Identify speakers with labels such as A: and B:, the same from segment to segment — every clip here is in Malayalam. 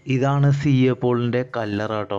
A: ഇതാണ് സി എ പോളിൻ്റെ കല്ലറ കേട്ടോ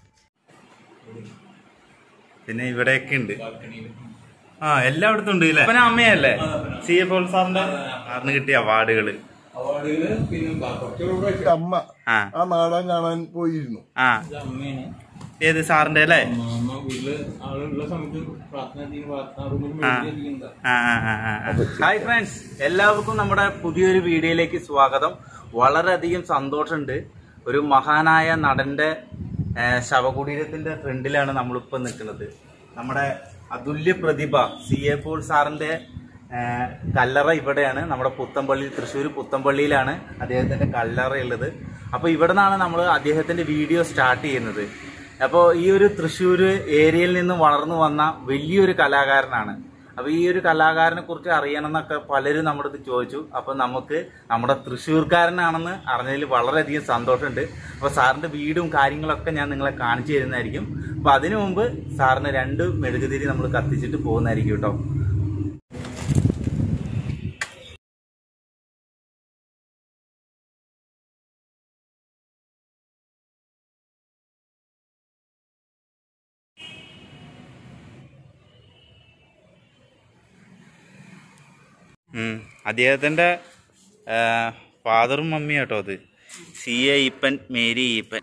B: പിന്നെ ഇവിടെയൊക്കെ ഉണ്ട് ആ എല്ലായിടത്തും ഉണ്ട് ഇല്ലേ അപ്പന അമ്മയല്ലേ സി എ പോൾ സാറിന്റെ സാറിന് കിട്ടിയ അവാർഡുകള്
C: അവാർഡുകള് പിന്നെ കുറച്ചുകൂടെ
D: അമ്മ
B: ആ
D: ആ നാടകം കാണാൻ പോയിരുന്നു
B: ആ
C: അമ്മയാണ്
B: ഏത് സാറിന്റെ അല്ലേ
C: അമ്മ വീട്ടില് ആളുള്ള സമയത്ത് പ്രാർത്ഥന ചെയ്യുന്ന പ്രാർത്ഥന റൂമിൽ
B: ആ.
C: മേടിച്ചിരിക്കുന്നതാ
B: ആ, ആ, ആ, ആ, ആ. ഹായ് ഫ്രണ്ട്സ് എല്ലാവർക്കും നമ്മുടെ പുതിയൊരു വീഡിയോയിലേക്ക് സ്വാഗതം വളരെയധികം സന്തോഷമുണ്ട് ഒരു മഹാനായ നടന്റെ ഏ, ശവകുടീരത്തിന്റെ ഫ്രണ്ടിലാണ് നമ്മളിപ്പോ നിൽക്കുന്നത് നമ്മുടെ അതുല്യ പ്രതിഭ സി എ പോൾ സാറിന്റെ ഏ, കല്ലറ ഇവിടെയാണ് നമ്മുടെ പുത്തമ്പള്ളി തൃശ്ശൂർ പുത്തമ്പള്ളിയിലാണ് അദ്ദേഹത്തിന്റെ കല്ലറ ഉള്ളത് അപ്പോൾ ഇവിടെ നിന്നാണ് നമ്മൾ അദ്ദേഹത്തിന്റെ വീഡിയോ സ്റ്റാർട്ട് ചെയ്യുന്നത് അപ്പോൾ ഈ ഒരു തൃശ്ശൂർ ഏരിയയിൽ നിന്ന് വളർന്നു വന്ന വലിയൊരു കലാകാരനാണ് അപ്പോൾ ഈ ഒരു കലാകാരനെ കുറിച്ച് അറിയണം എന്നൊക്കെ പലരും നമ്മുടെ അടുത്ത് ചോദിച്ചു അപ്പോൾ നമുക്ക് നമ്മുടെ തൃശ്ശൂർക്കാരനാണെന്ന് അറിഞ്ഞതിൽ വളരെയധികം സന്തോഷമുണ്ട് അപ്പോൾ സാറിന്റെ വീടും കാര്യങ്ങളൊക്കെ ഞാൻ നിങ്ങളെ കാണിച്ചു തരുന്നതായിരിക്കും അപ്പോൾ അതിനു മുമ്പ് സാറിന് രണ്ട് മെഴുകുതിരി നമ്മൾ കത്തിച്ചിട്ട് പോകുന്നതായിരിക്കും കേട്ടോ ഉം. അദ്ദേഹത്തിന്റെ ഫാദറും മമ്മിയും കേട്ടോ അത് സി എ ഈപ്പൻ മേരി ഈപ്പൻ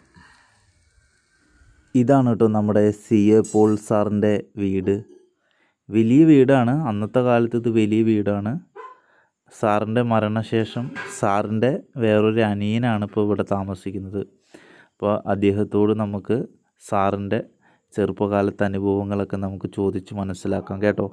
A: ഇതാണ് കേട്ടോ നമ്മുടെ സി എ പോൾ സാറിൻ്റെ വീട് വലിയ വീടാണ് അന്നത്തെ കാലത്ത് ഇത് വലിയ വീടാണ് സാറിൻ്റെ മരണശേഷം സാറിൻ്റെ വേറൊരു അനിയനാണ് ഇപ്പോൾ ഇവിടെ താമസിക്കുന്നത് അപ്പോൾ അദ്ദേഹത്തോട് നമുക്ക് സാറിൻ്റെ ചെറുപ്പകാലത്തെ അനുഭവങ്ങളൊക്കെ നമുക്ക് ചോദിച്ച് മനസ്സിലാക്കാം കേട്ടോ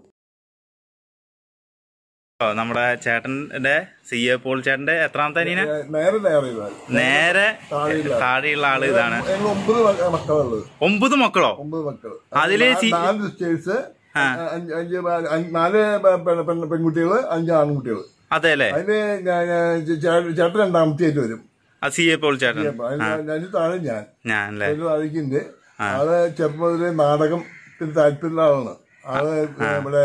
B: ഓ, നമ്മുടെ ചേട്ടന്റെ സി എ പോൾ ചേട്ടന്റെ എത്രാമത്തെ അനിയന
D: നേരെ നേരെ ഇതാണ്.
B: നേരെ
D: താഴെയുള്ള.
B: താഴെയുള്ള ആള് ഇതാണ്
D: ഞങ്ങൾ ഒമ്പത് മക്ക- മക്കളുള്ളത്
B: ഒമ്പത് മക്കളോ
D: ഒമ്പത് മക്കള്
B: അതില്
D: നാ-
B: സി-
D: നാല് സിസ്റ്റേഴ്സ്
B: ആ.
D: അഞ്ച് അഞ്ച് പ- അഞ്ച് നാല് പെ- പെ- പെൺ- പെൺകുട്ടികള് അഞ്ച് ആൺകുട്ടികള്
B: അതെ അല്ലേ
D: അതിന് ഞാൻ- ഞാൻ ചേ- ചേട്ടൻ രണ്ടാമത്തെ ആയിട്ട് വരും
B: ആ സി എ പോൾ ചേട്ടൻ
D: അപ്പൊ അതിന് അതിന് താഴെ ഞാൻ
B: ഞാൻ അല്ലേ
D: അതിന് താഴേക്കുണ്ട് ആള് ചെറുപ്പം മുതലേ നാടകത്തിൽ താല്പര്യമുള്ള ആളാണ് ആള് ഇവിടെ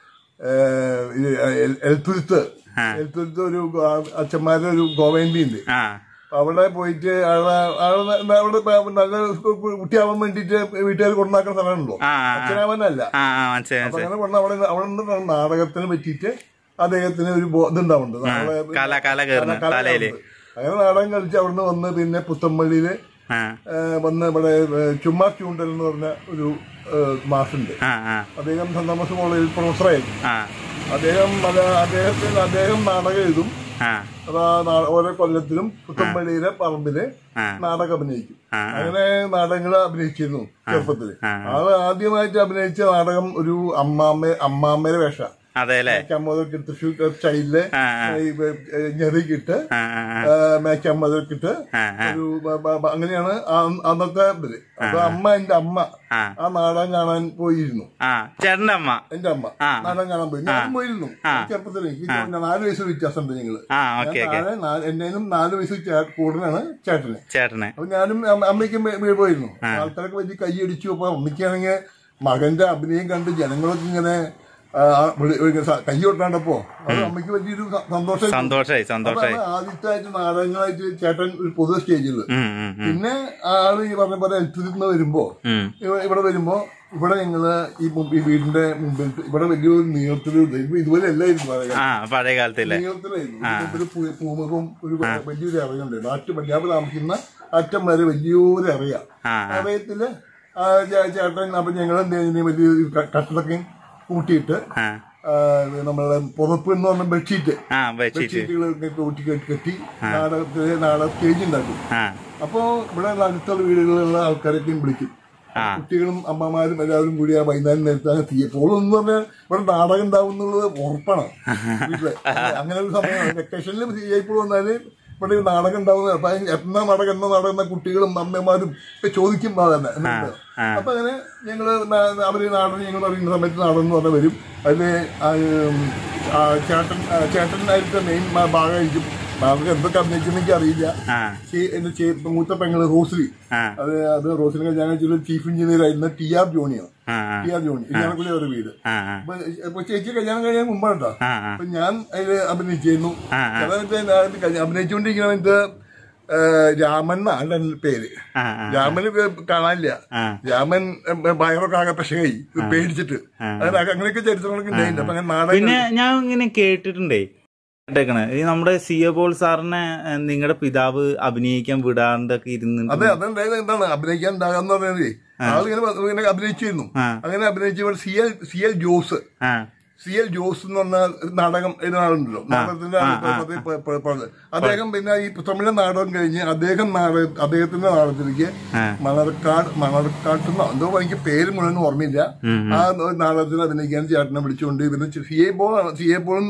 D: ഏഹ്, ഇത് എൽ- എൽത്തുരുത്ത് എൽത്തുരുത്ത് ഒരു ഗോ- അച്ഛന്മാരുടെ ഒരു ഗോവേണ്ടി ഉണ്ട്
B: ആ
D: അപ്പൊ അവിടെ പോയിട്ട് ആളെ ആള് ന- അവിടെ പ- നല്ല കുട്ടിയാവാൻ വേണ്ടിട്ട് വീട്ടുകാർ കൊണ്ടാക്കുന്ന സ്ഥലമുണ്ടല്ലോ
B: ആ, ആ, ആ.
D: അച്ഛനാവാനല്ല
B: ആ ആ മനസ്സിലായി
D: അപ്പൊ
B: മനസ്സിലായി
D: അങ്ങനെ കൊണ്ട് അവിടെ അവിടെ നിന്ന് നാടകത്തിനെ പറ്റിയിട്ട് അദ്ദേഹത്തിന് ഒരു ബോ- ഇതുണ്ടാവുന്നുണ്ട് നാളെ
B: കല കല കയറുന്നു
D: കല
B: തലയില്
D: ഉണ്ട്. അങ്ങനെ നാടകം കളിച്ച് അവിടുന്ന് വന്ന് പിന്നെ പുത്തമ്പള്ളിയില്
B: ആ
D: ഏഹ് വന്ന് ഇവിടെ ഏഹ് ചുമ്മാ ചൂണ്ടൽ എന്ന് പറഞ്ഞ ഒരു ഏഹ് മാഷുണ്ട്
B: ആ ആ
D: അദ്ദേഹം സെന്റ് തോമസ് കോളേജിൽ പ്രൊഫസറായിരുന്നു
B: ആ
D: അദ്ദേഹം അത് അദ്ദേഹത്തിന് അദ്ദേഹം നാടകം എഴുതും
B: ആ
D: അത് ആ നാ- ഓരോ കൊല്ലത്തിലും പുത്തമ്പള്ളിയിലെ പറമ്പില്
B: ആ.
D: നാടകം അഭിനയിക്കും
B: ആ,
D: അങ്ങനെ നാടകങ്ങൾ അഭിനയിച്ചിരുന്നു ചെറുപ്പത്തില്
B: ആ.
D: ആള് ആദ്യമായിട്ട് അഭിനയിച്ച നാടകം ഒരു അമ്മാമ്മ അമ്മാമ്മയുടെ വേഷ
B: അതെ അല്ലേ
D: മേക്കമ്മതൊക്കെ തൃശ്ശൂർ സ്റ്റൈലില്
B: ആ, ആ.
D: ഞെറിക്കിട്ട്
B: ആ ആ ആ
D: മേക്കമ്മതൊക്കെ ഇട്ട്
B: ആ, ആ.
D: ഒരു ബ- ബ- ബ- അങ്ങനെയാണ് ആ- അന്നത്തെ ഇത് അപ്പൊ അമ്മ എന്റെ അമ്മ
B: ആ.
D: ആ നാടകം കാണാൻ പോയിരുന്നു
B: ആ ചേട്ടന്റെ അമ്മ
D: എന്റെ അമ്മ
B: ആ.
D: നാടകം കാണാൻ പോയി ഞാൻ പോയിരുന്നു ചെറുപ്പത്തിൽ എനിക്ക് നാല് വയസ്സ് വ്യത്യാസമുണ്ട് ഞങ്ങള്
B: ആ
D: ഞാൻ
B: ഓക്കെ ഓക്കെ
D: താഴെ നാല്- എന്നേലും നാല് വയസ്സ് ചേ- കൂടുതലാണ് ചേട്ടന്
B: ചേട്ടന്
D: അപ്പൊ ഞാനും അമ്മ- അമ്മയ്ക്കും വേ- വേ- പോയിരുന്നു ആൾക്കാരൊക്കെ വലിയ കൈയടിച്ചു അപ്പൊ അമ്മയ്ക്കാണെങ്കിൽ മകന്റെ അഭിനയം കണ്ട് ജനങ്ങളൊക്കെ ഇങ്ങനെ ആ, വിളി- ഇങ്ങനെ സ- കൈ കൊട്ടാണ്ടപ്പോ അത് അമ്മയ്ക്ക് വലിയൊരു സ- സന്തോഷം
B: സന്തോഷായി സന്തോഷായി
D: ആദ്യത്തെ നാടകങ്ങളായിട്ട് ചേട്ടൻ ഒരു പൊതു സ്റ്റേജിൽ
B: ഉം ഉം ഉം
D: പിന്നെ ആള് ഈ പറഞ്ഞ പോലെ എൽത്തുനിന്ന് വരുമ്പോ
B: ഉം
D: ഇവ- ഇവിടെ വരുമ്പോ ഇവിടെ ഞങ്ങള് ഈ മു- ഈ വീടിന്റെ മുമ്പിൽ ഇവിടെ വലിയൊരു നീളത്തില് ഇപ്പൊ ഇതുപോലെ അല്ലായിരുന്നു പറയാൻ
B: ആ പഴയ കാലത്തില്ലേ
D: നീളത്തിലായിരുന്നു ഒരു പൂ- പൂമുഖവും ഒരു വലിയൊരു അറിയുണ്ട് നാട്ടു പഞ്ചാബ് താമസിക്കുന്ന അറ്റം വരെ വലിയൊരു അറിയ
B: ആ ആ
D: അറിയത്തില് ആ ചേ- ചേട്ടൻ അപ്പൊ ഞങ്ങൾ എന്ത് ചെയ്യുന്നു വലിയൊരു ക- കട്ടിലൊക്കെ കൂട്ടിയിട്ട്
B: ആ
D: ആ, നമ്മളെ പുറപ്പ് എന്ന് പറഞ്ഞ ബെഡ്ഷീറ്റ്
B: ആ ബെഡ്ഷീറ്റ്
D: ബെഡ്ഷീറ്റുകളൊക്കെ കൂട്ടി കെട്ടി കെട്ടി നാടകത്തില് നാടക സ്റ്റേജ് ഉണ്ടാക്കും
B: ആ
D: അപ്പോ ഇവിടെ അടുത്തുള്ള വീടുകളിലുള്ള ആൾക്കാരൊക്കെയും വിളിക്കും
B: ആ.
D: കുട്ടികളും അമ്മമാരും എല്ലാവരും കൂടി ആ വൈകുന്നേരം നേരത്തെ അങ്ങ് തീയപ്പോൾ എന്ന് പറഞ്ഞാൽ ഇവിടെ നാടകം ഉണ്ടാവും എന്നുള്ളത് ഉറപ്പാണ് വീട്ടില് അങ്ങനെ ഒരു സമയമാണ് വെക്കേഷനിൽ തീയപ്പോൾ വന്നാല് ഇവിടെ ഒരു നാടകം ഉണ്ടാവുന്നത് അപ്പൊ അതിന് എന്നാ നാടകം എന്നാ നാടകം എന്ന കുട്ടികളും അമ്മമാരും ഒക്കെ ചോദിക്കും തന്നെ എന്നിട്ട് അപ്പൊ അങ്ങനെ ഞങ്ങള് നാ- അവര് നാടൻ ഞങ്ങൾ പറയുന്ന സമയത്ത് നാടൻ എന്ന് പറഞ്ഞാൽ വരും അതില് ആ, ഉം, ആ, ചേട്ടൻ ആ, ചേട്ടനായിട്ട് മെയിൻ ഭാഗമായിരിക്കും നാടകം എന്തൊക്കെ അഭിനയിച്ചെന്ന് എനിക്ക് അറിയില്ല
B: ആ
D: ചേ- എന്റെ ചേ- മൂത്ത പെങ്ങള് റോസ്ലി
B: ആ
D: അത് അത് റോസ്ലിനെ കല്യാണം ചെയ്ത ചീഫ് എഞ്ചിനീയർ ആയിരുന്ന ടി ആർ ജോണിയാണ്
B: ആ ആ
D: ടി ആർ ജോണി ഇരിഞ്ഞാലക്കുടി അവരുടെ വീട്
B: ആ ആ
D: അപ്പൊ അപ്പൊ ചേച്ചി കല്യാണം കഴിയാൻ മുമ്പാണ് കേട്ടോ
B: ആ ആ
D: അപ്പൊ ഞാൻ അതില് അഭിനയിച്ചിരുന്നു
B: ആ, ആ.
D: ചില സമയത്ത് ഞാൻ കല്യാ- അഭിനയിച്ചുകൊണ്ടിരിക്കുന്ന സമയത്ത് ആ, രാമൻ എന്നാണ് എൻ്റെ പേര്
B: ആ ആ
D: രാമന് പേ- കാണാനില്ല
B: ആ.
D: രാമൻ ഏ, ഭയങ്കരമൊക്കെ ആകെ പെശകായി പേടിച്ചിട്ട് അങ്ങനെ അങ്ങനെയൊക്കെ ചരിത്രങ്ങളൊക്കെ ഉണ്ടായിട്ടുണ്ട് അപ്പൊ അങ്ങനെ നാടകം
B: പിന്നെ ഞാൻ ഇങ്ങനെ കേട്ടിട്ടുണ്ടേ കേട്ടേക്കണ് ഈ നമ്മുടെ സി എ പോൾ സാറിനെ നിങ്ങളുടെ പിതാവ് അഭിനയിക്കാൻ വിടാണ്ടൊക്കെ ഇരുന്ന്
D: അതെ അതുണ്ടായത് എന്താണ് അഭിനയിക്കാൻ ഉണ്ടാകാന്ന് പറഞ്ഞത് ആളിങ്ങനെ വ- ഇങ്ങനെ അഭിനയിച്ചിരുന്നു
B: ആ.
D: അങ്ങനെ അഭിനയിച്ച C L C L Jose
B: ആ
D: സി എൽ ജോസ് എന്ന് പറഞ്ഞ ഒരു നാടകം എഴുതുന്ന ആളുണ്ടല്ലോ നാടകത്തിന്റെ ആള് പ- പ- പ- പ- അദ്ദേഹം പിന്നെ ഈ തമിഴ് നാടകം കഴിഞ്ഞ് അദ്ദേഹം നാടക അദ്ദേഹത്തിന്റെ നാടകത്തിലേക്ക് മണർക്കാട് മണർക്കാട്ട് എന്തോ എനിക്ക് പേര് മുഴുവൻ ഓർമ്മയില്ല ആ നാടകത്തിൽ അഭിനയിക്കാൻ ചേട്ടനെ വിളിച്ചുകൊണ്ട് പിന്നെ C A Paul C A പോളും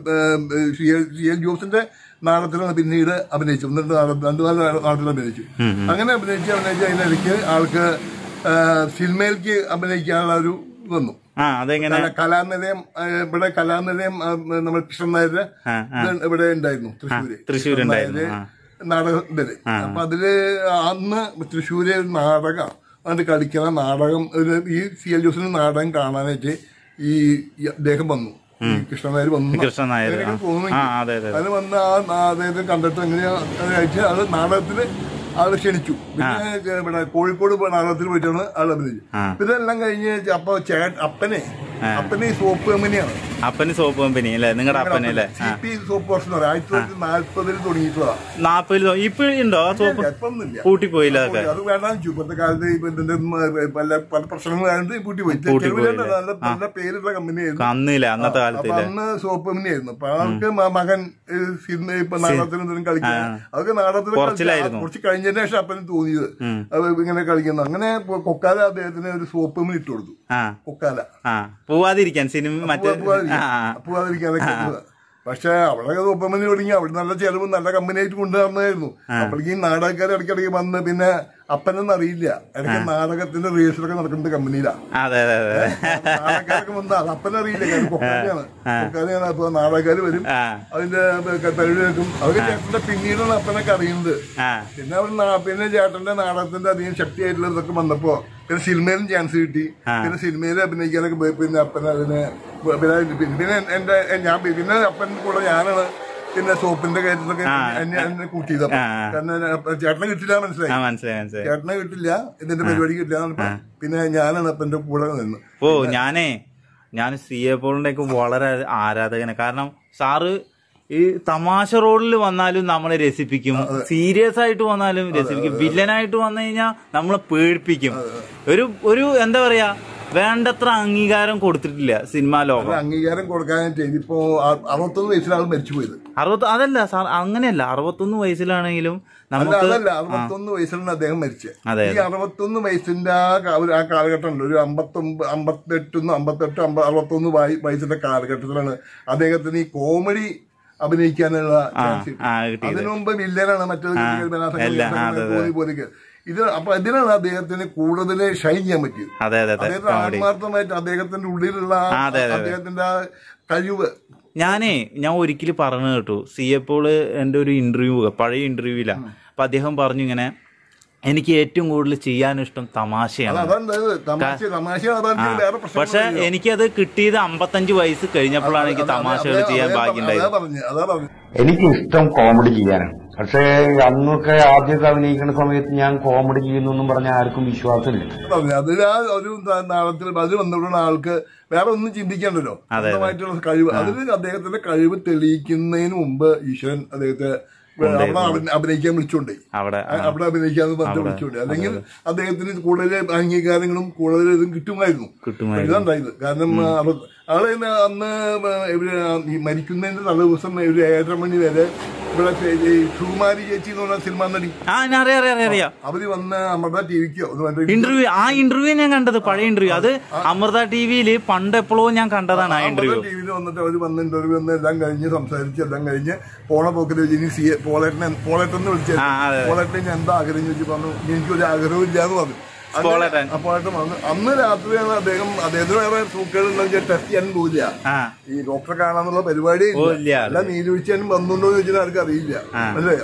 D: സി എൽ ജോസിന്റെ നാടകത്തിലാണ് പിന്നീട് അഭിനയിച്ചു ഒന്ന് രണ്ട് നാടകം രണ്ട് നാല് നാടകത്തിൽ അഭിനയിച്ചു അങ്ങനെ അഭിനയിച്ച് അഭിനയിച്ച് അതിനിടയ്ക്ക് ആൾക്ക് ആ, സിനിമയിലേക്ക് അഭിനയിക്കാനുള്ള ഒരു ഇത് വന്നു
B: ആ അതെങ്ങനെ
D: കല- കലാനിലയം ആ, ഇവിടെ കലാനിലയം ആ, നമ്മൾ കൃഷ്ണൻ നായരുടെ
B: ആ, ആ.
D: ഇത് ഇവിടെ ഉണ്ടായിരുന്നു തൃശ്ശൂര്
B: തൃശ്ശൂര്
D: കൃഷ്ണൻ
B: ഉണ്ടായിരുന്നു,
D: നായര്
B: ആ.
D: നാടകത്തില് അപ്പൊ അതില് അന്ന് തൃശ്ശൂര് ഒരു നാടകം അത് കളിക്കുന്ന നാടകം ഒരു ഈ സി എൽ ജോസിന്റെ നാടകം കാണാനായിട്ട് ഈ ഈ അദ്ദേഹം വന്നു ഈ കൃഷ്ണൻ നായർ വന്നു
B: കൃഷ്ണൻ നായർ,
D: അങ്ങനെയൊക്കെ
B: ആ.
D: തോന്നുന്നു
B: ആ,
D: എനിക്ക്.
B: അതെ, അതെ.
D: അതിന് വന്ന് ആ നാ- അദ്ദേഹത്തെ കണ്ടിട്ട് എങ്ങനെയാ അത് കഴിച്ച് അത് നാടകത്തില് ആള് ക്ഷണിച്ചു പിന്നെ ഇവിടെ കോഴിക്കോട് പോയി നാടകത്തിൽ പോയിട്ടാണ് ആൾ അഭിനയിച്ചു
B: ആ.
D: പിന്നെ എല്ലാം കഴിഞ്ഞ് അപ്പൊ ചേ അപ്പനെ അപ്പനെ ഈ സോപ്പ് കമ്പനിയാണ്
B: അപ്പന് സോപ്പ് കമ്പനി അല്ലേ നിങ്ങളുടെ അപ്പന് അല്ലേ
D: സി പി സോപ്പ് വർഷം എന്ന് പറയും ആയിരത്തി തൊള്ളായിരത്തി നാല്പതിൽ തുടങ്ങിയിട്ടുള്ളതാ
B: നാപ്പതിൽ ഇപ്പൊ ഉണ്ടോ ആ സോപ്പ്
D: ഇപ്പൊന്നുമില്ല
B: പൂട്ടിപ്പോയില്ല അതൊക്കെ
D: അത് വേണ്ടാന്ന് വെച്ചു ഇപ്പോഴത്തെ കാലത്ത് ഇപ്പൊ ഇതിന്റെ ഉം, പല പല പ്രശ്നങ്ങളായത് പൂട്ടി പോയി
B: പൂട്ടി
D: ചെറുവിലുണ്ട്
B: പോയില്ലേ?
D: നല്ല നല്ല പേരുള്ള കമ്പനിയായിരുന്നു
B: അന്നില്ല അന്നത്തെ
D: അപ്പൊ
B: കാലത്തില്ല
D: അന്ന് സോപ്പ് കമ്പനിയായിരുന്നു അപ്പൊ ആൾക്ക് മ- മകൻ ഏ, സിനിമ ഇപ്പൊ നാടകത്തിന് എന്തെങ്കിലും കളിക്കാൻ അതൊക്കെ നാടകത്തിൽ
B: കുറച്ചിലായിരുന്നു.
D: കുറച്ച് കഴിഞ്ഞതിന് ശേഷം അപ്പന് തോന്നിയത് അത് ഇങ്ങനെ കളിക്കുന്നു അങ്ങനെ പൊ- കൊക്കാല അദ്ദേഹത്തിന് ഒരു സോപ്പ് കമ്പനി ഇട്ട് കൊടുത്തു
B: ആ
D: കൊക്കാല
B: ആ പോവാതിരിക്കാൻ സിനിമ മറ്റേ ആ ആ.
D: പോവാതിരിക്കാനൊക്കെ പക്ഷെ അവിടെ സോപ്പ് കമ്പനി തുടങ്ങി അവിടെ നല്ല ചെലവും നല്ല കമ്പനി ആയിട്ട് കൊണ്ടുവന്നതായിരുന്നു അപ്പോഴേക്കും ഈ നാടകക്കാർ ഇടയ്ക്കിടയ്ക്ക് വന്ന് പിന്നെ അപ്പനൊന്നും അറിയില്ല ഇടയ്ക്ക് നാടകത്തിന്റെ റിഹേഴ്സലൊക്കെ നടക്കുന്നത് കമ്പനിയിലാണ്
B: അതെ അതെ അതെ
D: നാടകക്കാരൊക്കെ വന്ന് അത് അപ്പനറിയില്ല കാരണം കൊക്കാനെയാണ് കൊക്കാനെയാണ് അപ്പൊ നാടകക്കാര് വരും
B: ആ
D: അതിന്റെ തഴുതി വെക്കും അതൊക്കെ ചേട്ടന്റെ പിന്നീടാണ് അപ്പനൊക്കെ അറിയുന്നത്
B: ആ
D: പിന്നെ അവർ നാ- പിന്നെ ചേട്ടന്റെ നാടകത്തിന്റെ അധികം ശക്തിയായിട്ടുള്ള ഇതൊക്കെ വന്നപ്പോ പിന്നെ സിനിമയിലും ചാൻസ് കിട്ടി പിന്നെ സിനിമയിൽ അഭിനയിക്കാനൊക്കെ പോയി പിന്നെ അപ്പൻ അതിന് പിന്നെ പിന്നെ എന്റെ ഞാൻ പിന്നെ അപ്പൻ കൂടെ ഞാനാണ് പിന്നെ സോപ്പിന്റെ കാര്യത്തിലൊക്കെ എന്നെ എന്നെ കൂട്ടിയത് അപ്പൊ. കാരണം അപ്പ- ചേട്ടനെ കിട്ടില്ല മനസ്സിലായി
B: ആ മനസ്സിലായി മനസ്സിലായി
D: ചേട്ടനെ കിട്ടില്ല ഇതിന്റെ പരിപാടി കിട്ടില്ല എന്ന് പറഞ്ഞപ്പോ പിന്നെ ഞാനാണ് അപ്പന്റെ കൂടെ നിന്ന്
B: ഓ ഞാനേ ഞാൻ സി എ പോളിന്റെ ഒക്കെ വളരെ ആരാധകനാണ് കാരണം സാറ് ഈ തമാശ റോഡിൽ വന്നാലും നമ്മളെ രസിപ്പിക്കും സീരിയസ് ആയിട്ട് വന്നാലും രസിപ്പിക്കും വില്ലനായിട്ട് വന്നു കഴിഞ്ഞാൽ നമ്മളെ പേടിപ്പിക്കും ഒരു ഒരു എന്താ പറയാ വേണ്ടത്ര അംഗീകാരം കൊടുത്തിട്ടില്ല സിനിമാ ലോകം
D: ഒരു അംഗീകാരം കൊടുക്കാനായിട്ട് ഇതിപ്പോ അ- അറുപത്തൊന്ന് വയസ്സിലാണ് മരിച്ചു പോയത്
B: അറുപത്തി അതല്ല സാർ അങ്ങനെയല്ല അറുപത്തൊന്ന് വയസ്സിലാണെങ്കിലും
D: അല്ല
B: നമുക്ക്
D: അതല്ല അറുപത്തൊന്ന് വയസ്സിലാണ് അദ്ദേഹം മരിച്ചത്
B: അതെ,
D: ഈ അറുപത്തൊന്ന് വയസ്സിന്റെ ആ കാ- ഒരു ആ കാലഘട്ടം ഉണ്ട് ഒരു അമ്പത്തൊമ്പത് അമ്പത്തെട്ടൊന്ന് അമ്പത്തെട്ട് അമ്പ അറുപത്തൊന്ന് വയ- വയസ്സിന്റെ കാലഘട്ടത്തിലാണ് അദ്ദേഹത്തിന് ഈ കോമഡി അഭിനയിക്കാനുള്ള ചാൻസ് കിട്ടിയത്.
B: ആ കിട്ടിയത്
D: അതിനു മുമ്പ് വില്ലനാണ് മറ്റേത് ബലാത്സംഗം,
B: എല്ലാം, ആ, അതെ, അതെ.
D: തോന്നി പോലെയൊക്കെ ഇത് അപ്പൊ ഇതിനാണ് അദ്ദേഹത്തിന് കൂടുതൽ ഷൈൻ ചെയ്യാൻ പറ്റിയത്
B: അതെ അതെ അതെ
D: അദ്ദേഹത്തിന് ആത്മാർത്ഥമായിട്ട് അദ്ദേഹത്തിന്റെ ഉള്ളിലുള്ള ആ-
B: ആ, അതെ, അതെ, അതെ.
D: അദ്ദേഹത്തിന്റെ ആ കഴിവ്
B: ഞാനേ ഞാൻ ഒരിക്കലും പറഞ്ഞു കേട്ടു സി എപ്പോള് എൻ്റെ ഒരു ഇന്റർവ്യൂ പഴയ ഇന്റർവ്യൂവിലാണ് അപ്പൊ അദ്ദേഹം പറഞ്ഞു ഇങ്ങനെ എനിക്ക് ഏറ്റവും കൂടുതൽ ചെയ്യാൻ ഇഷ്ടം തമാശയാണ്
D: അതാണ് തമാശ തമാശ അതാണ് വേറെ പ്രശ്നം
B: പക്ഷെ എനിക്കത് കിട്ടിയത് അമ്പത്തഞ്ച് വയസ്സ് കഴിഞ്ഞപ്പോഴാണ് എനിക്ക് തമാശകൾ ചെയ്യാൻ ഭാഗ്യം
D: അതാ
B: ഉണ്ടായത്
D: പറഞ്ഞു അതാ പറഞ്ഞു
E: എനിക്ക് ഇഷ്ടം കോമഡി ചെയ്യാനാണ് പക്ഷേ അന്നൊക്കെ ആദ്യമൊക്കെ അഭിനയിക്കുന്ന സമയത്ത് ഞാൻ കോമഡി ചെയ്യുന്നു പറഞ്ഞ ആർക്കും വിശ്വാസമില്ല
D: പറഞ്ഞു അതിൽ ആ ഒരു ന- നാളത്തിൽ അതിൽ വന്നിട്ടുള്ള ആൾക്ക് വേറെ ഒന്നും ചിന്തിക്കണ്ടല്ലോ സ്വന്തമായിട്ടുള്ള കഴിവ് അതിൽ അദ്ദേഹത്തിന്റെ കഴിവ് തെളിയിക്കുന്നതിന് മുമ്പ് ഈശ്വരൻ അദ്ദേഹത്തെ അവിടെ അഭി- അഭിനയിക്കാൻ വിളിച്ചോണ്ടേ
B: അവിടെ
D: അവിടെ അഭിനയിക്കാന്ന് പറഞ്ഞ് വിളിച്ചോണ്ടേ അല്ലെങ്കിൽ അദ്ദേഹത്തിന് കൂടുതൽ അംഗീകാരങ്ങളും കൂടുതൽ ഇതും കിട്ടുമായിരുന്നു
B: കിട്ടുമായിരുന്നു.
D: ഇതുണ്ടായത് കാരണം അവ- ആള് തന്നെ അന്ന് ഇവര് ഈ മരിക്കുന്നതിന്റെ തലേ ദിവസം ഒരു ഏഴര മണി വരെ ഇവിടെ ഈ സുകുമാരി ചേച്ചി എന്ന് പറഞ്ഞ സിനിമ നടി
B: ആ ഞാൻ അറിയാം അറിയാം അറിയാം അറിയാം
D: അവര് വന്ന് അമൃത ടി വിക്കോ
B: ഇന്റർവ്യൂ ആ ഇന്റർവ്യൂ ഞാൻ കണ്ടത് പഴയ ഇന്റർവ്യൂ അത് അമൃത ടി വിയിൽ പണ്ട് എപ്പോഴോ ഞാൻ കണ്ടതാണ് ആ ഇന്റർവ്യൂ
D: ടി വിയിൽ വന്നിട്ട് അവര് വന്ന് ഇന്റർവ്യൂ വന്ന് എല്ലാം കഴിഞ്ഞ് സംസാരിച്ച് എല്ലാം കഴിഞ്ഞ് പോണ പോക്കിൽ ഇനി സി പോളേട്ടനെ പോളേട്ടെന്ന് വിളിച്ചത്
B: ആ, അതെ.
D: പോളേട്ടൻ ഞാൻ എന്താ ആഗ്രഹം ചോദിച്ചു പറഞ്ഞു എനിക്കൊരു ആഗ്രഹവും ഇല്ല എന്ന് പറഞ്ഞു അങ്ങനെ
B: പോളേട്ടൻ.
D: അപ്പോഴേട്ടൻ വന്ന് അന്ന് രാത്രിയാണ് അദ്ദേഹം അദ്ദേഹത്തിന് വേറെ സൂക്കേടുണ്ടെന്ന് വെച്ചാൽ ടെസ്റ്റ് ചെയ്യാൻ പോയില്ല
B: ആ
D: ഈ ഡോക്ടറെ കാണാന്നുള്ള പരിപാടി
B: ഓ, ഇല്ല.
D: അല്ല നീരുവീഴ്ചയാനും വന്നുണ്ടോ എന്ന് ചോദിച്ചാൽ ആർക്കും അറിയില്ല മനസ്സിലായോ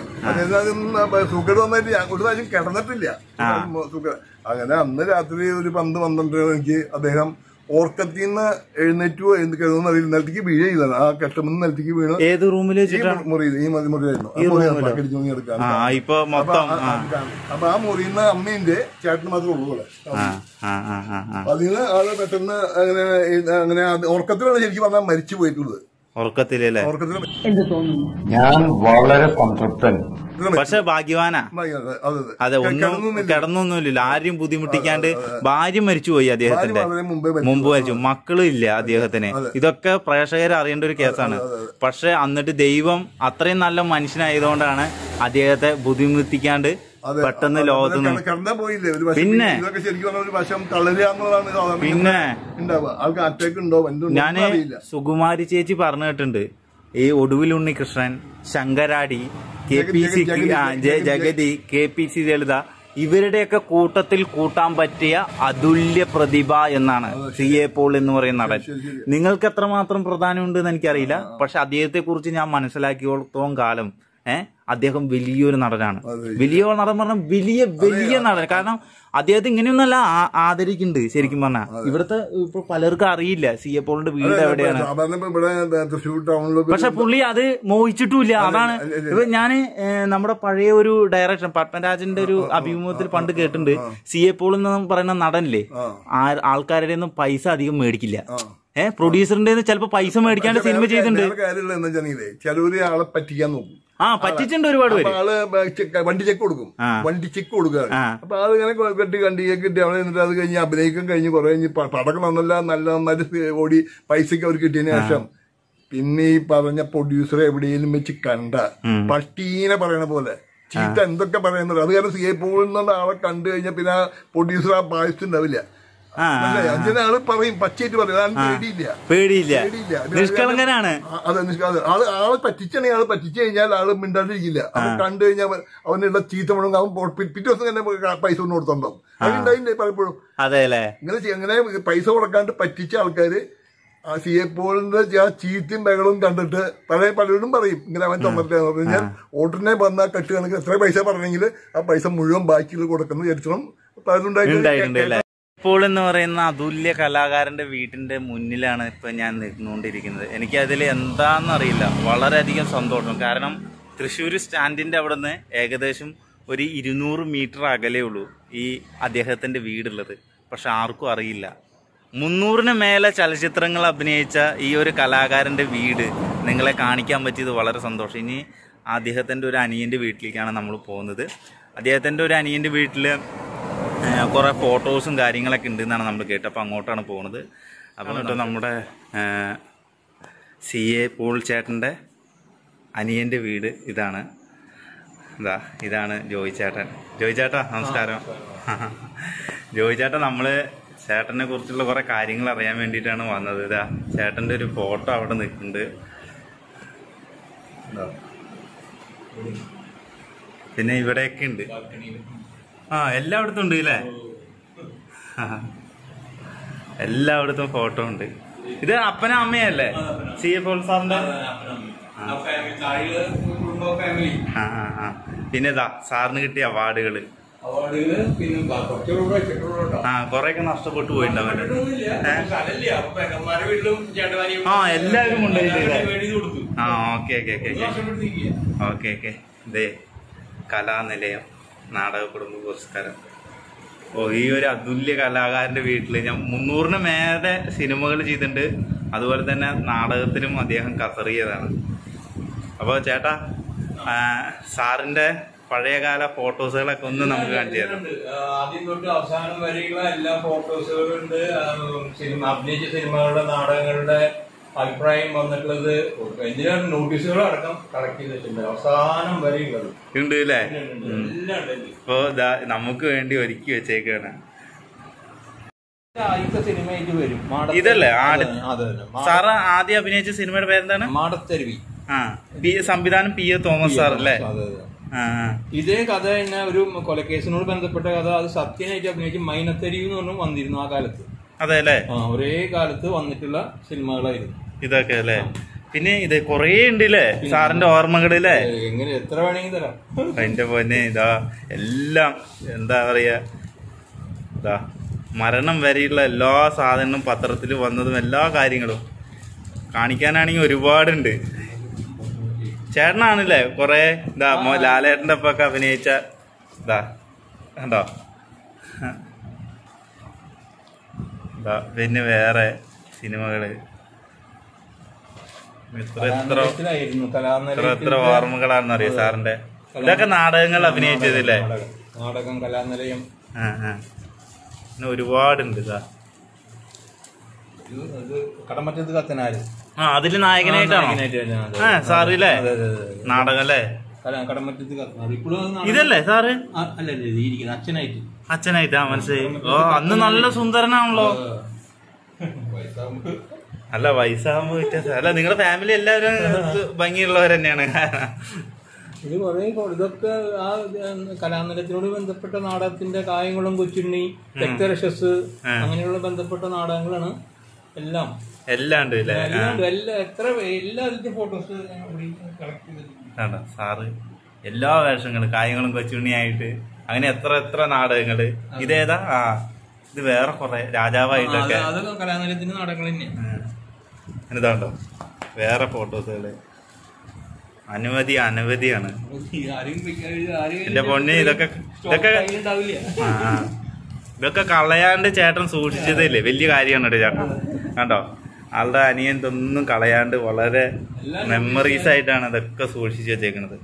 D: അതായത് സൂക്കേട് വന്നിട്ട് ഞാൻ ഒരു പ്രാവശ്യം കിടന്നിട്ടില്ല സൂക്കേട് അങ്ങനെ അന്ന് രാത്രി ഒരു പന്ത് പന്ത്രണ്ട് മണിക്ക് അദ്ദേഹം ഓർക്കത്തിൽ നിന്ന് എഴുന്നേറ്റോ എന്ത് കിടന്നു അറിയില്ല നിലത്തേക്ക് വീഴ ചെയ്താണ് ആ കെട്ടമെന്ന് നിലത്തേക്ക് വീണ്
A: ഏത് റൂമിൽ
D: ഈ
A: വെച്ചിട്ടാണ്
D: മുറിയിൽ ഈ മതി മുറിയായിരുന്നു ആ
A: ഈ
D: മുറിയാണ്
A: റൂമിലോ?
D: പക്കടിച്ച് തൂങ്ങി എടുക്കാൻ
A: ആ ഇപ്പൊ മൊത്തം ആ
D: അപ്പൊ ആ മുറിയിൽ നിന്ന് അമ്മേന്റെ ചേട്ടന് മാത്രമേ ഉള്ളൂ ഇവിടെ
A: ആ ആ ആ ആ ആ
D: അപ്പൊ അതിന് ആള് പെട്ടെന്ന് അങ്ങനെ അങ്ങനെ അത് ഉറക്കത്തിലാണ് ശരിക്കും പറഞ്ഞാൽ മരിച്ചു പോയിട്ടുള്ളത്
A: ഉറക്കത്തിലല്ലേ
D: ഉറക്കത്തിൽ
E: ഞാൻ വളരെ സംതൃപ്തൻ
A: പക്ഷെ ഭാഗ്യവാനാ
D: അതെ അതെ
A: അതെ ഒന്നും
D: കിടന്നൊന്നുമില്ല.
A: കിടന്നൊന്നുമില്ല ആരെയും ബുദ്ധിമുട്ടിക്കാണ്ട് ഭാര്യ മരിച്ചുപോയി അദ്ദേഹത്തിന്റെ
D: ഭാര്യ വളരെ മുമ്പേ മരിച്ചു.
A: മുമ്പ് മരിച്ചു മക്കളും ഇല്ല അദ്ദേഹത്തിന് ഇതൊക്കെ പ്രേക്ഷകർ അറിയേണ്ട ഒരു കേസാണ് പക്ഷെ എന്നിട്ട് ദൈവം അത്രയും നല്ല മനുഷ്യനായതുകൊണ്ടാണ് അദ്ദേഹത്തെ ബുദ്ധിമുട്ടിക്കാണ്ട്
D: അതെ.
A: പെട്ടെന്ന്
D: അത്
A: ലോകത്ത് നിന്ന്
D: കിട- കിടന്നാ പോയില്ലേ ഒരു വശം
A: പിന്നെ?
D: ഇതൊക്കെ ശരിക്കും പറഞ്ഞ ഒരു വശം തളരുക എന്നുള്ളതാണ് സാധാരണ
A: പിന്നെ?
D: ഉണ്ടാവുക ആൾക്ക് അറ്റാക്ക് ഉണ്ടോ എന്തുണ്ടോ
A: ഞാന്
D: ഒന്നും അറിയില്ല
A: സുകുമാരി ചേച്ചി പറഞ്ഞു കേട്ടിട്ടുണ്ട് ഈ Oduvil Unnikrishnan Sankaradi K P C
D: Jagathy,
A: ആ, ജ- Jagathy K P C Lalitha ഇവരുടെയൊക്കെ കൂട്ടത്തിൽ കൂട്ടാൻ പറ്റിയ അതുല്യ പ്രതിഭ എന്നാണ് സി എ പോൾ എന്ന് പറയുന്ന നടൻ നിങ്ങൾക്ക് എത്രമാത്രം പ്രാധാന്യമുണ്ടെന്ന് എനിക്കറിയില്ല പക്ഷെ അദ്ദേഹത്തെ കുറിച്ച് ഞാൻ മനസ്സിലാക്കിയോളത്തോളം കാലം ഏഹ് അദ്ദേഹം വലിയൊരു നടനാണ് വലിയ നടൻ പറഞ്ഞാൽ വലിയ വലിയ നടൻ കാരണം അദ്ദേഹത്തെ ഇങ്ങനെയൊന്നല്ല ആ- ആദരിക്കുന്നുണ്ട് ശരിക്കും പറഞ്ഞാൽ ഇവിടുത്തെ ഇപ്പൊ പലർക്കും അറിയില്ല സി എ പോളിന്റെ വീട് എവിടെയാണ്
D: സാധാരണ ഇപ്പൊ ഇവിടെ തൃശ്ശൂർ ടൗണിൽ
A: പക്ഷെ പുള്ളി അത് മോഹിച്ചിട്ടുമില്ല അതാണ് ഇപ്പൊ ഞാന് ഏ, നമ്മുടെ പഴയ ഒരു ഡയറക്ഷൻ പത്മരാജന്റെ ഒരു അഭിമുഖത്തിൽ പണ്ട് കേട്ടിട്ടുണ്ട് സി എ പോൾ എന്ന് പറയുന്ന നടനില്ലേ ആ- ആൾക്കാരുടെ ഒന്നും പൈസ അധികം മേടിക്കില്ല ഏഹ് പ്രൊഡ്യൂസറിന്റെ ചിലപ്പോ പൈസ മേടിക്കാണ്ട് സിനിമ ചെയ്തിട്ടുണ്ട്
D: കാര്യമുള്ള എന്താ വെച്ചാൽ ചിലവര് ആളെ പറ്റിക്കാൻ നോക്കും
A: ആ പറ്റിച്ചിട്ടുണ്ട് ഒരുപാട്
D: അപ്പൊ
A: പേര്
D: ആള് ബ- ചെക്ക് വണ്ടി ചെക്ക് കൊടുക്കും
A: ആ.
D: വണ്ടി ചെക്ക് കൊടുക്കുക
A: ആ.
D: അപ്പൊ ആള് ഇങ്ങനെ കൊ- കെട്ടി വണ്ടിയൊക്കെ കിട്ടി അവിടെ നിന്നിട്ട് അത് കഴിഞ്ഞ് അഭിനയിക്കാൻ കഴിഞ്ഞ് കുറെ കഴിഞ്ഞ് പ- പടക്കം നന്നല്ല നല്ല നന്നായിട്ട് ഓടി പൈസക്ക് അവർ കിട്ടിയതിന് ശേഷം പിന്നെ ഈ പറഞ്ഞ പ്രൊഡ്യൂസറെ എവിടെയെങ്കിലും വെച്ച് കണ്ട പട്ടീനെ പറയണ പോലെ ചീത്ത എന്തൊക്കെ പറയുന്നത് അത് കാരണം സി ഐ പോകുന്ന ആളെ കണ്ടു കഴിഞ്ഞാൽ പിന്നെ ആ പ്രൊഡ്യൂസർ ആ പായസത്തുണ്ടാവില്ല
A: ആ, ആ,
D: മനസ്സിലായോ? അങ്ങനെ ആള് പറയും പച്ചയായിട്ട് പറയും അതാണ് പേടിയില്ല
A: പേടിയില്ല
D: പേടിയില്ല. പിന്നെ
A: നിഷ്കളങ്കനാണ്
D: ആ, അതെ നിഷ്ക- അതെ. ആള് ആള് പറ്റിച്ചാണെങ്കിൽ ആള് പറ്റിച്ചു കഴിഞ്ഞാൽ ആള് മിണ്ടാണ്ടിരിക്കില്ല അപ്പൊ കണ്ടു കഴിഞ്ഞാൽ അവൻ- അവനുള്ള ചീത്ത മുഴങ്ങും അവൻ പോ- പി- പിറ്റേ ദിവസം തന്നെ ക- പൈസ കൊണ്ട് കൊടുത്തുണ്ടാവും അതുണ്ടായില്ലേ പലപ്പോഴും
A: അതെ അല്ലേ
D: ഇങ്ങനെ ചെയ്യ- അങ്ങനെ പൈസ കൊടുക്കാണ്ട് പറ്റിച്ച ആൾക്കാര് ആ സി എ പോളിന്റെ ആ ചീത്തയും ബഹളവും കണ്ടിട്ട് പല പലരോടും പറയും ഇങ്ങനെ അവൻ തന്നിട്ടാന്ന് പറഞ്ഞു കഴിഞ്ഞാൽ ഓട്ടിനെ വന്ന കെട്ട് കണക്ക് എത്ര പൈസ പറഞ്ഞെങ്കിൽ ആ പൈസ മുഴുവൻ ബാക്കിയിൽ കൊടുക്കുന്ന വിചാരിച്ചോളം പലരും
A: ഉണ്ടായിട്ടുണ്ട് അല്ലേ ഇപ്പോൾ എന്ന് പറയുന്ന അതുല്യ കലാകാരന്റെ വീട്ടിന്റെ മുന്നിലാണ് ഇപ്പൊ ഞാൻ നിന്നുകൊണ്ടിരിക്കുന്നത് എനിക്ക് അതിൽ എന്താണെന്നറിയില്ല വളരെയധികം സന്തോഷം കാരണം തൃശ്ശൂർ സ്റ്റാൻഡിന്റെ അവിടെ നിന്ന് ഏകദേശം ഒരു ഇരുന്നൂറ് മീറ്റർ അകലേ ഉള്ളൂ ഈ അദ്ദേഹത്തിന്റെ വീടുള്ളത് പക്ഷെ ആർക്കും അറിയില്ല മുന്നൂറിന് മേലെ ചലച്ചിത്രങ്ങൾ അഭിനയിച്ച ഈ ഒരു കലാകാരന്റെ വീട് നിങ്ങളെ കാണിക്കാൻ പറ്റിയത് വളരെ സന്തോഷം ഇനി അദ്ദേഹത്തിന്റെ ഒരു അനിയന്റെ വീട്ടിലേക്കാണ് നമ്മൾ പോകുന്നത് അദ്ദേഹത്തിന്റെ ഒരു അനിയന്റെ വീട്ടില് കുറെ ഫോട്ടോസും കാര്യങ്ങളൊക്കെ ഉണ്ട് എന്നാണ് നമ്മൾ കേട്ടത് അപ്പോൾ അങ്ങോട്ടാണ് പോകുന്നത് അപ്പോൾ എന്നിട്ട് നമ്മുടെ സി എ പോൾ ചേട്ടൻ്റെ അനിയൻ്റെ വീട് ഇതാണ് ഇതാ ഇതാണ് ജോയി ചേട്ടൻ ജോയി ചേട്ടാ നമസ്കാരം ജോയി ചേട്ടൻ നമ്മൾ ചേട്ടനെ കുറിച്ചുള്ള കുറേ കാര്യങ്ങൾ അറിയാൻ വേണ്ടിയിട്ടാണ് വന്നത് ഇതാ ചേട്ടൻ്റെ ഒരു ഫോട്ടോ അവിടെ നിൽക്കുന്നുണ്ട് ഇതാ. പിന്നെ ഇവിടെയൊക്കെ ഉണ്ട് ആ എല്ലായിടത്തും ഉണ്ട് അല്ലേ എല്ലായിടത്തും ഫോട്ടോ ഉണ്ട് ഇത് അപ്പനും അമ്മയല്ലേ സി എ പോൾ സാറിന്റെ
C: ഫാമിലി
A: ആ ആ ആ പിന്നെ ഇതാ സാറിന് കിട്ടിയ അവാർഡുകള്
C: അവാർഡുകള് പിന്നെ കുറച്ചുകൂടെ വെച്ചിട്ടുള്ളൂ
A: ആ കൊറേയൊക്കെ നഷ്ടപ്പെട്ടു പോയിട്ടുണ്ടാവല്ലോ
C: സ്ഥലമില്ല അപ്പൊ പെങ്ങന്മാരെ വീട്ടിലും ചേട്ടന്മാരെയും
A: ആ എല്ലാവരും കൊണ്ടുപോയിട്ടില്ലേ
C: വേണ്ടി കൊടുത്തു
A: ആ ഓക്കെ ഓക്കെ ഓക്കെ ഓക്കെ
C: നഷ്ടപ്പെടുത്തിക്കുക
A: ഓക്കെ ഓക്കെ ഇതേ കലാനിലയം നാടക കുടുംബ പുരസ്കാരം ഓ ഈ ഒരു അതുല്യ കലാകാരന്റെ വീട്ടിൽ ഞാൻ മുന്നൂറിന് മേലെ സിനിമകൾ ചെയ്തിട്ടുണ്ട് അതുപോലെ തന്നെ നാടകത്തിലും അദ്ദേഹം കസറിയതാണ് അപ്പോൾ ചേട്ടാ ആ, സാറിന്റെ പഴയകാല ഫോട്ടോസുകളൊക്കെ ഒന്ന് നമുക്ക് കാണിച്ചു തരാം
C: ഉണ്ട്. ആ, ആദ്യം തൊട്ട് അവസാനം വരെയുള്ള എല്ലാ ഫോട്ടോസുകളും ഉണ്ട് ആ, സിനിമ അഭിനയിച്ച സിനിമകളുടെ നാടകങ്ങളുടെ അഭിപ്രായം വന്നിട്ടുള്ളത് എന്തിനാണ് നോട്ടീസുകൾ അടക്കം കളക്ട് ചെയ്തിട്ടുണ്ട് അവസാനം വരെയുള്ളത്
A: ഉണ്ട് അല്ലേ
C: ഉണ്ട്, ഉണ്ട്. എല്ലാം ഉണ്ട് ഇതിൽ.
A: ഇപ്പോ ദാ നമുക്ക് വേണ്ടി ഒരുക്കി വെച്ചേക്കാണ്
C: ആദ്യത്തെ സിനിമയായിട്ട് വരും മാട-
A: ഇതല്ലേ ആട്
C: അതെ, അതെ, അതെ. മാ-
A: സാറ് ആദ്യം അഭിനയിച്ച സിനിമയുടെ പേരെന്താണ്
C: മാടത്തരുവി
A: ആ പി സംവിധാനം പി എ തോമസ് സാർ അല്ലേ
C: അതെ, അതെ.
A: ആ ആ.
C: ഇതേ കഥ തന്നെ ഒരു കൊലക്കേസിനോട് ബന്ധപ്പെട്ട കഥ അത് സത്യനായിട്ട് അഭിനയിച്ച് മൈനത്തരി എന്ന് പറഞ്ഞു വന്നിരുന്നു ആ കാലത്ത്
A: അതെ അല്ലേ
C: ആ ഒരേ കാലത്ത് വന്നിട്ടുള്ള സിനിമകളായിരുന്നു
A: ഇതൊക്കെ അല്ലേ പിന്നെ ഇത് കൊറേ ഉണ്ട് അല്ലേ സാറിന്റെ ഓർമ്മകളില്ലേ
C: ഏ, എങ്ങനെ എത്ര വേണമെങ്കിൽ തരാം
A: എന്റെ പൊന്നെ ഇതാ എല്ലാം എന്താ പറയാ ഇതാ
B: മരണം വരെയുള്ള എല്ലാ സാധനങ്ങളും പത്രത്തിൽ വന്നതും എല്ലാ കാര്യങ്ങളും കാണിക്കാനാണെങ്കിൽ ഒരുപാടുണ്ട് ചേട്ടനാണല്ലേ കൊറേ ഇതാ മോ- ലാലേട്ടൻ്റെ ഒപ്പൊക്കെ അഭിനയിച്ച ഇതാ കണ്ടോ ഇതാ പിന്നെ വേറെ സിനിമകള് എത്ര എത്ര
C: കലാനിലയത്തിലായിരുന്നു.
B: എത്ര എത്ര
C: കലാനിലയത്തിലത്തെ
B: ഓർമ്മകളാണെന്നറിയോ സാറിന്റെ ഇതൊക്കെ നാടകങ്ങൾ അഭിനയിച്ചതില്ലേ
C: നാടകം. നാടകം കലാനിലയം
B: ആ ആ പിന്നെ ഒരുപാടുണ്ട് ഇതാ
C: ഇത് ഇത് കടമറ്റത്ത് കത്തനാര്
B: ആ അതില് നായകനായിട്ടാണോ
C: നായകനായിട്ട് വരുന്ന അത്.
B: ആ സാറില്ലേ
C: അതെ, അതെ, അതെ, അതെ.
B: നാടകം അല്ലേ
C: കല- കടമറ്റത്ത് കത്തനാര് ഇപ്പോഴും അത് നാടകം-
B: ഇതല്ലേ സാറ്
C: ആ, അല്ല അല്ല ഇത് ഇരിക്കുന്നത് അച്ഛനായിട്ട്
B: അച്ഛനായിട്ടാ മനസ്സിലായി ഓ അന്ന് നല്ല സുന്ദരനാണല്ലോ
C: വയസ്സാകുമ്പോ
B: അല്ല വയസ്സാകുമ്പോ വ്യത്യാസം അല്ല നിങ്ങളുടെ ഫാമിലി എല്ലാവരും ഭംഗിയുള്ളവർ തന്നെയാണ്
C: ഇത് കുറെ ഇതൊക്കെ ആ കലാനിലയത്തിനോട് ബന്ധപ്പെട്ട നാടകത്തിന്റെ കായങ്ങളും കൊച്ചുണ്ണി രക്തരക്ഷസ് അങ്ങനെയുള്ള ബന്ധപ്പെട്ട നാടകങ്ങളാണ് എല്ലാം
B: എല്ലാം ഉണ്ട് ഇല്ലേ
C: എല്ലാം ഉണ്ട്. എല്ലാ എത്ര എല്ലാ ഇതിന്റെ ഫോട്ടോസ് കളക്ട് ചെയ്തിട്ടുണ്ട്
B: കണ്ടോ സാറ് എല്ലാ വേഷങ്ങളും കായങ്ങളും കൊച്ചുണ്ണിയായിട്ട് അങ്ങനെ എത്ര എത്ര നാടകങ്ങള് ഇതേതാ ആ ഇത് വേറെ കൊറേ രാജാവായിട്ടൊക്കെ
C: അത് അത് കലാനിലയത്തിന്റെ നാടകങ്ങൾ തന്നെയാണ്
B: ഇതാണ്ടോ വേറെ ഫോട്ടോസുകള് അനവധി അനവധിയാണ്
C: ആരും ആരും
B: എന്റെ പൊന്നെ ഇതൊക്കെ ഇതൊക്കെ
C: ഉണ്ടാവില്ല
B: ആ, ആ. ഇതൊക്കെ കളയാണ്ട് ചേട്ടൻ സൂക്ഷിച്ചതല്ലേ വലിയ കാര്യമാണ് കേട്ടോ ചേട്ടൻ കണ്ടോ ആളുടെ അനിയൻ ഇതൊന്നും കളയാണ്ട് വളരെ മെമ്മറീസ് ആയിട്ടാണ് ഇതൊക്കെ സൂക്ഷിച്ചു വെച്ചേക്കണത്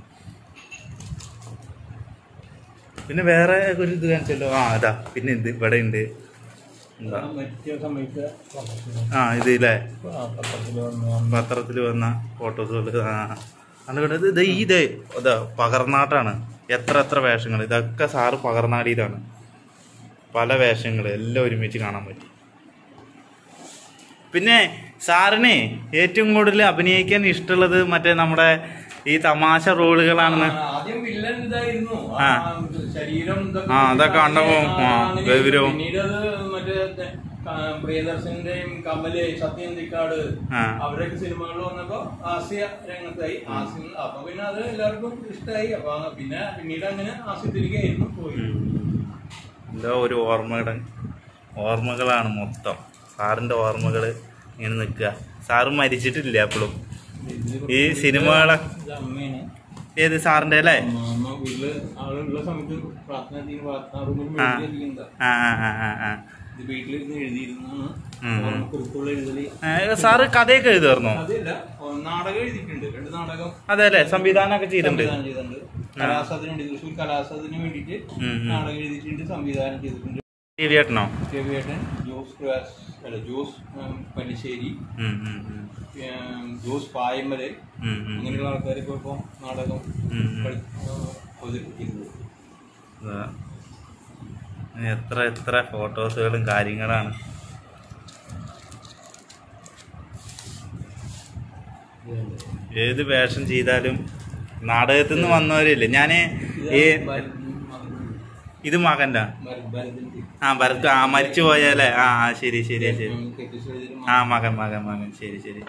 B: പിന്നെ വേറെ ഒരു ഇത് കാണിച്ചല്ലോ ആ അതാ പിന്നെ ഇത് ഇവിടെ ഉണ്ട് എന്താ
C: മറ്റേ സമയത്ത്
B: ആ ഇത് ഇല്ലേ
C: പത്രത്തിൽ വന്നു
B: പത്രത്തിൽ വന്ന ഫോട്ടോസുകൾ ആ അതുകൊണ്ട് ഇത് ഇത് ഇത് ഇതാ പകർന്നാട്ടാണ് എത്ര എത്ര വേഷങ്ങൾ ഇതൊക്കെ സാറ് പകർന്നാടിയതാണ് പല വേഷങ്ങൾ എല്ലാം ഒരുമിച്ച് കാണാൻ പറ്റും പിന്നെ സാറിന് ഏറ്റവും കൂടുതൽ അഭിനയിക്കാൻ ഇഷ്ടമുള്ളത് മറ്റേ നമ്മുടെ ഈ തമാശ റോളുകളാണെന്ന്
C: ആദ്യം വില്ലൻ ഇതായിരുന്നു
B: ആ.
C: ശരീരം
B: ആ, അതൊക്കെ കണ്ടപ്പോ, ആ,
C: അങ്ങനെ
B: ഗൗരവം.
C: പിന്നീട് അത് മറ്റേ ആ, പ്രിയദർശന്റെയും കമല് സത്യന്തിക്കാട്
B: ആ.
C: അവരൊക്കെ സിനിമകൾ വന്നപ്പോ ഹാസ്യ രംഗത്തായി ഹാസ്യം അപ്പൊ പിന്നെ അത് എല്ലാവർക്കും ഇഷ്ടമായി അപ്പൊ ആ പിന്നെ പിന്നീട് അങ്ങനെ ഹാസ്യത്തിലേക്കായിരുന്നു പോയി
B: എന്തോ ഒരു ഓർമ്മയുടെ ഓർമ്മകളാണ് മൊത്തം സാറിന്റെ ഓർമ്മകൾ ഇങ്ങനെ നിൽക്കുക സാറ് മരിച്ചിട്ടില്ല അപ്പോഴും ഈ സിനിമകളെ
C: ഇത് അമ്മയാണ്
B: ഏത് സാറിന്റെ അല്ലേ
C: അമ്മ വീട്ടില് ആളുള്ള സമയത്ത് പ്രാർത്ഥന ചെയ്യുന്ന പ്രാർത്ഥന റൂമിൽ
B: ആ.
C: എഴുതിയിരിക്കുന്നത്
B: ആ ആ ആ ആ ആ
C: ഇത് വീട്ടിലിരുന്ന് എഴുതിയിരുന്നാണ്
B: ഉം.
C: ഓർമ്മക്കുറിപ്പുകൾ എഴുതല്
B: ഏ, സാറ് കഥയൊക്കെ എഴുതുമായിരുന്നോ
C: അതല്ല ഓ, നാടകം എഴുതിയിട്ടുണ്ട് രണ്ട് നാടകം
B: അതെ അല്ലേ സംവിധാനമൊക്കെ ചെയ്തിട്ടുണ്ട്
C: സംവിധാനം ചെയ്തിട്ടുണ്ട് കലാസാദിന് വേണ്ടി തൃശ്ശൂർ കലാസാദിന് വേണ്ടിയിട്ട്
B: ഉം, ഉം.
C: നാടകം എഴുതിയിട്ടുണ്ട് സംവിധാനം ചെയ്തിട്ടുണ്ട്
B: രവിയേട്ടനോ
C: രവിയേട്ടൻ ജോസ് പ്രകാശ് അല്ല ജോസ് ഉം, പല്ലിശ്ശേരി
B: ഉം, ഉം, ഉം.
C: ഉം, ജോസ് പായമ്മല്
B: ഉം, ഉം.
C: അങ്ങനെയുള്ള ആൾക്കാരൊക്കെ ഇപ്പോൾ നാടകം
B: ഉം, ഉം.
C: കളി- ഉം, അവതരിപ്പിക്കുന്നത്
B: ഇതാ. എത്ര എത്ര ഫോട്ടോസുകളും കാര്യങ്ങളാണ് ഏത് വേഷം ചെയ്താലും നാടകത്തിൽ നിന്ന് വന്നവരില്ലേ ഞാന് ഈ ഇത് മകന്റെ ആ ഭരത് ആ മരിച്ചു പോയാലേ ആ ആ, ശരി ശരി ശരി ആ മകൻ മകൻ മകൻ ശരി ശരി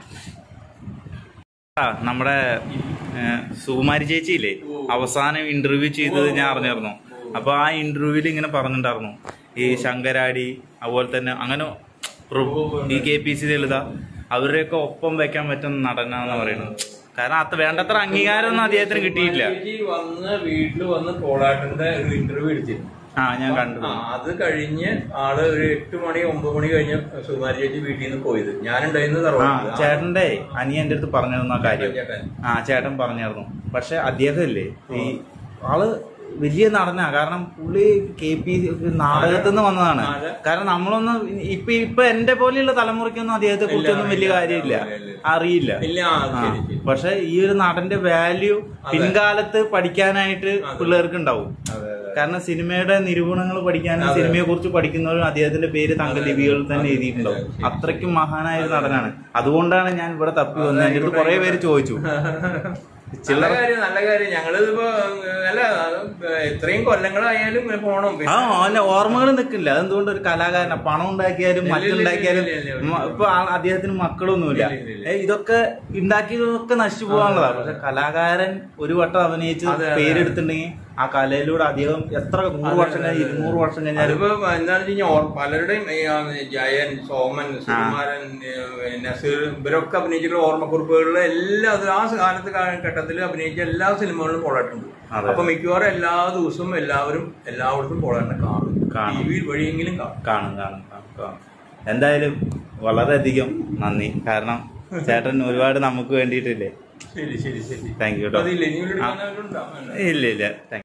B: ആ നമ്മുടെ ഏ, സുകുമാരി ചേച്ചിയില്ലേ അവസാനം ഇന്റർവ്യൂ ചെയ്തത് ഞാൻ അറിഞ്ഞായിരുന്നു അപ്പൊ ആ ഇന്റർവ്യൂവിൽ ഇങ്ങനെ പറഞ്ഞിട്ടുണ്ടായിരുന്നു ഈ ശങ്കരാടി അതുപോലെ തന്നെ അങ്ങനെ പ്രഭു ഈ കെ പി സി ലളിത അവരുടെയൊക്കെ ഒപ്പം വെക്കാൻ പറ്റുന്ന നടനാന്ന് പറയുന്നത് കാരണം അത് വേണ്ടത്ര അംഗീകാരമൊന്നും അദ്ദേഹത്തിന് കിട്ടിയിട്ടില്ല
C: ചേച്ചി വന്ന് വീട്ടിൽ വന്ന് പോളാട്ടന്റെ ഒരു ഇന്റർവ്യൂ എടുത്തിരുന്നു
B: ആ ഞാൻ കണ്ടു
C: ആ, അത് കഴിഞ്ഞ് ആള് ഒരു എട്ട് മണി ഒമ്പത് മണി കഴിഞ്ഞ് സുകുമാരി ചേച്ചി വീട്ടിൽ നിന്ന് പോയത് ഞാനുണ്ടായിരുന്നു
B: ആ
C: തറവാട്ടില്. ആ,
B: ചേട്ടന്റെ അനിയന്റെ അടുത്ത് പറഞ്ഞിരുന്നു ആ കാര്യം
C: ചേട്ടൻ.
B: ആ ചേട്ടൻ പറഞ്ഞായിരുന്നു പക്ഷെ അദ്ദേഹമില്ലേ ഈ ആള് വലിയ നടനാ കാരണം പുള്ളി കെ പി നാടകത്തിൽ നിന്ന് വന്നതാണ്
C: അതെ.
B: കാരണം നമ്മളൊന്നും ഇപ്പൊ ഇപ്പൊ എന്റെ പോലെയുള്ള തലമുറയ്ക്കൊന്നും അദ്ദേഹത്തെ കുറിച്ചൊന്നും വലിയ കാര്യമില്ല അറിയില്ല
C: ഇല്ല ആ,
B: ആ.
C: ശരി, ശരി.
B: പക്ഷെ ഈ ഒരു നടന്റെ വാല്യൂ പിൻകാലത്ത് പഠിക്കാനായിട്ട് പിള്ളേർക്ക് ഉണ്ടാവും
C: അതെ, അതെ.
B: കാരണം സിനിമയുടെ നിരൂപണങ്ങൾ പഠിക്കാനും സിനിമയെ കുറിച്ച് പഠിക്കുന്നവരും അദ്ദേഹത്തിന്റെ പേര് തങ്കലിപികളിൽ തന്നെ എഴുതിയിട്ടുണ്ടാവും അത്രയ്ക്കും മഹാനായ ഒരു നടനാണ് അതുകൊണ്ടാണ് ഞാൻ ഇവിടെ തപ്പി വന്നത് എന്റെ അടുത്ത് കുറെ പേര് ചോദിച്ചു
C: നല്ല കാര്യം നല്ല കാര്യം ഞങ്ങളിതിപ്പോ അല്ല അത് എത്രയും കൊല്ലങ്ങളായാലും ഇങ്ങനെ പോണം
B: ആ അല്ല ഓർമ്മകൾ നിൽക്കില്ല അതെന്തുകൊണ്ട് ഒരു കലാകാരന പണം ഉണ്ടാക്കിയാലും മറ്റുണ്ടാക്കിയാലും
C: ഇല്ല, ഇല്ല, ഇല്ല.
B: മ- ഇപ്പൊ ആ- അദ്ദേഹത്തിന് മക്കളൊന്നുമില്ല ഏ, ഇതൊക്കെ ഉണ്ടാക്കിയതൊക്കെ നശിച്ചു പോകാനുള്ളതാ പക്ഷെ കലാകാരൻ ഒരു വട്ടം അഭിനയിച്ച്
C: അതെ, അതെ.
B: പേരെടുത്തിട്ടുണ്ടെങ്കിൽ ആ കലയിലൂടെ അദ്ദേഹം എത്ര നൂറ് വർഷം കഴിഞ്ഞ് ഇരുന്നൂറ് വർഷം കഴിഞ്ഞാലും
C: അതിപ്പോ എന്താണെന്ന് വെച്ച് കഴിഞ്ഞാൽ പലരുടെയും ഈ, ആ, ജയൻ സോമൻ സുകുമാരൻ ഏ, നസീർ ഇവരൊക്കെ അഭിനയിച്ചിട്ടുള്ള ഓർമ്മക്കുറിപ്പുകളിൽ എല്ലാ അത് ആ കാലത്ത് കാലഘട്ടത്തിൽ അഭിനയിച്ച എല്ലാ സിനിമകളിലും പോളായിട്ടുണ്ട്
B: അതെ.
C: അപ്പൊ മിക്കവാറും എല്ലാ ദിവസവും എല്ലാവരും എല്ലായിടത്തും പോളായിട്ട് കാണും
B: കാണും.
C: ടി വി വഴിയെങ്കിലും കാണും
B: കാണും കാണും കാണും കാണും എന്തായാലും വളരെയധികം നന്ദി കാരണം ചേട്ടൻ ഒരുപാട് നമുക്ക് വേണ്ടിയിട്ടില്ലേ
C: ശരി ശരി ശരി
B: താങ്ക് യു കേട്ടോ
C: അതില്ല ഇനി ഒരു എടുക്കാനായിട്ടുണ്ടോ
B: ഇല്ല ഇല്ല താങ്ക്